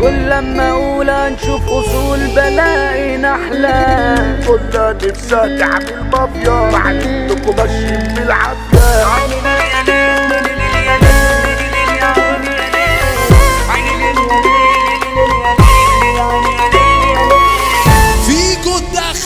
كل لما اقول هنشوف اصول بلاقي نحلة كلها نفسها تعمل مافيا مع انكم ماشيين بالعافية فيجو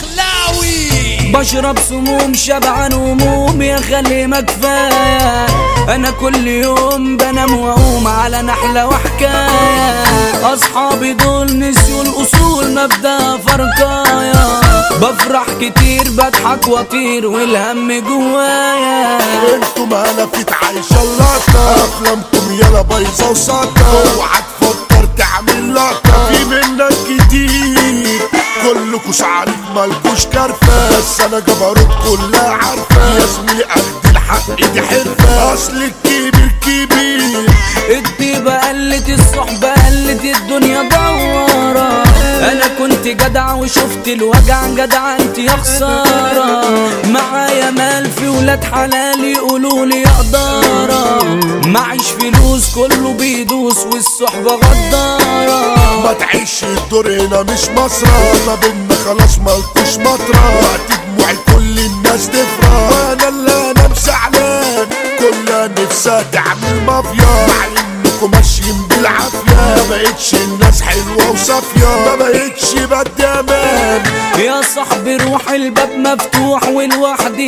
الدخلاوي بشرب سموم شبعان هموم يا خلي ما كفايه انا كل يوم بنام واقوم على نحله وحكايه اصحابي دول نسيوا الاصول مبدا فرقايه بفرح كتير بضحك واطير والهم جوايا انتم مالك عايشة اللقطة افلامكم يلا بايظة وساطة اوعى تفكر تعمل لقطة في منك كتير كلكوا شعرك مالكوش كارفة بس انا جبروت كلها عارفة يا زميلي اخد الحق دي حرفة اصل الكبير كبير الطيبة قلت الصحبة قلت الدنيا دوارة انا كنت جدع وشفت الوجع جدع انت يا خسارة معايا مال في ولاد حلال يقولوا لي قدارة معيش فلوس كله بيدوس والصحبة غدارة ما تعيش الدور هنا مش مسرح ما بينا خلاص مالكوش مطرح وقت دموعي كل الناس تفرح وانا اللي انا مزعلان كلها نفسها تعمل مافيا مع انكم ماشيين بالعافية ما بقتش الناس حلوة وصافية ما بقتش بدي امان يا صاحبي روح الباب مفتوح والوحدي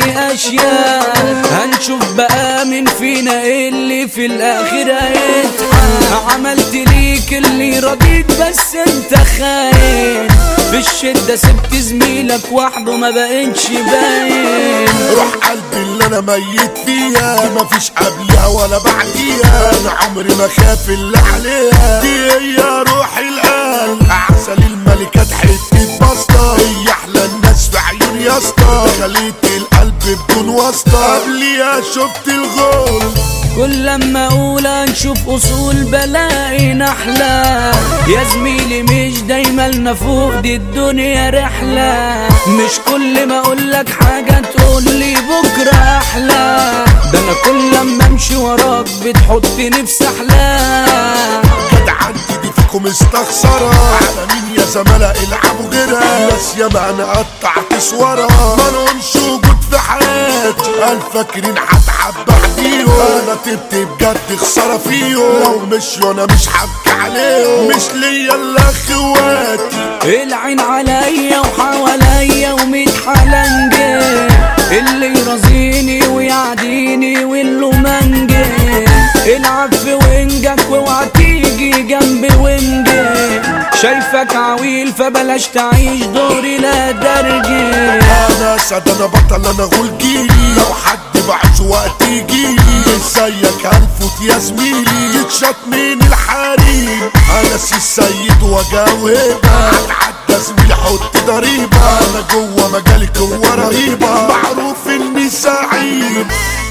اشياء هنشوف بقى مين فينا اللي في الاخر هيتحق عملت ليك اللي رضيت بس انت خاين في الشدة سبت زميلك وحده ما بقتش باين روح قلبي اللي انا ميت فيها مفيش قبلها ولا بعديها انا عمري ما خاف اللي عليها دي هي روح القلب عسل الملكات حتة بسطة هي احلى الناس في عيون يا اسطى خليت القلب بدون واسطة قبليها شفت الغول كل لما اقول هنشوف اصول بلاقي نحلة يا زميلي مش دايما نفوق دي الدنيا رحلة مش كل ما اقول لك حاجة تقول لي بكرة احلى ده انا كل لما امشي وراك بتحطني في سحلة كانت عندي دي فيكم استخسرة على مين يا زملاء العبوا غيرها ناس ياما انا قطعت صورة ما لهمش وجود في حياتي قال فاكرين هتعب بعديهم انا تبت بجد خسارة فيهم لو مشيوا انا مش هبكي عليهم مش ليا الا اخواتي العين عليا وحواليا وميت حلنجة اللي يرازيني ويعديني واللي منجي العب في وينجك واوعى تيجي جنبي وينجي شايفك عويل فبلاش تعيش دوري لا درجي انا سعد انا بطل انا غول جيلي لو حد بعز وقت يجيلي ازيك هنفوت يا زميلي يتشط من الحريم انا سي السيد وجاوبها هتعدى زميلي حط ضريبة انا جوه مجالي قوة رهيبة معروف اني سعيد